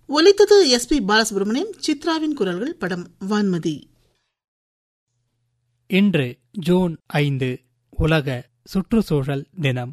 ஒலித்தது S B Balasubramaniam சித்ராவின் குரல்கள் படம் வான்மதி இன்று ஜூன் ஐந்து உலக சுற்றுச்சூழல் தினம்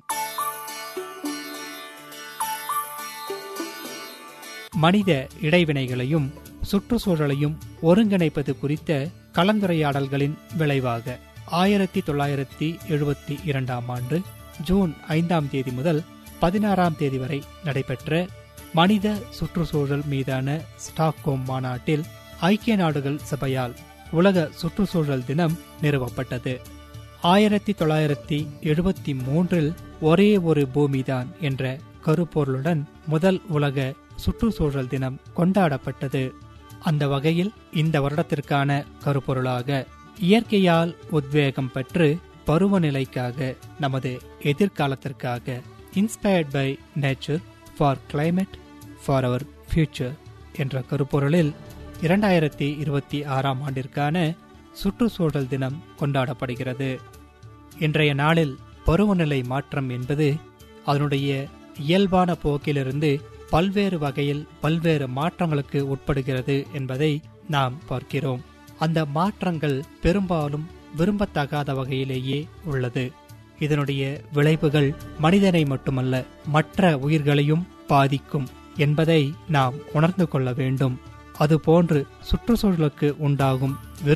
மனித இடைவினைகளையும் சுற்றுச்சூழலையும் ஒருங்கிணைப்பது குறித்த கலந்துரையாடல்களின் விளைவாக ஆயிரத்தி தொள்ளாயிரத்தி எழுபத்தி இரண்டாம் ஆண்டு ஜூன் ஐந்தாம் தேதி முதல் பதினாறாம் தேதி வரை நடைபெற்ற மனித சுற்றுச்சூழல் மீதான ஸ்டாக்ஹோம் மாநாட்டில் ஐக்கிய நாடுகள் சபையால் உலக சுற்றுச்சூழல் தினம் நிறுவப்பட்டது ஆயிரத்தி தொள்ளாயிரத்தி எழுபத்தி மூன்றில் ஒரே ஒரு பூமிதான் என்ற கருப்பொருளுடன் முதல் உலக சுற்றுச்சூழல் தினம் கொண்டாடப்பட்டது அந்த வகையில் இந்த வருடத்திற்கான கருப்பொருளாக இயற்கையால் உத்வேகம் பெற்று பருவநிலைக்காக நமது எதிர்காலத்திற்காக inspired by nature for climate for our future என்ற கருப்பொருளில் இரண்டாயிரத்தி இருபத்தி ஆறாம் ஆண்டிற்கான சுற்றுச்சூழல் தினம் கொண்டாடப்படுகிறது இன்றைய நாளில் பருவநிலை மாற்றம் என்பது அதனுடைய இயல்பான போக்கிலிருந்து பல்வேறு வகையில் பல்வேறு மாற்றங்களுக்கு உட்படுகிறது என்பதை நாம் பார்க்கிறோம் அந்த மாற்றங்கள் பெரும்பாலும் விரும்பத்தகாத வகையிலேயே உள்ளது இதனுடைய விளைவுகள் மனிதனை மட்டுமல்ல மற்ற உயிர்களையும் பாதிக்கும் என்பதை நாம் உணர்ந்து கொள்ள வேண்டும் அதுபோன்று சுற்றுச்சூழலுக்கு உண்டாகும்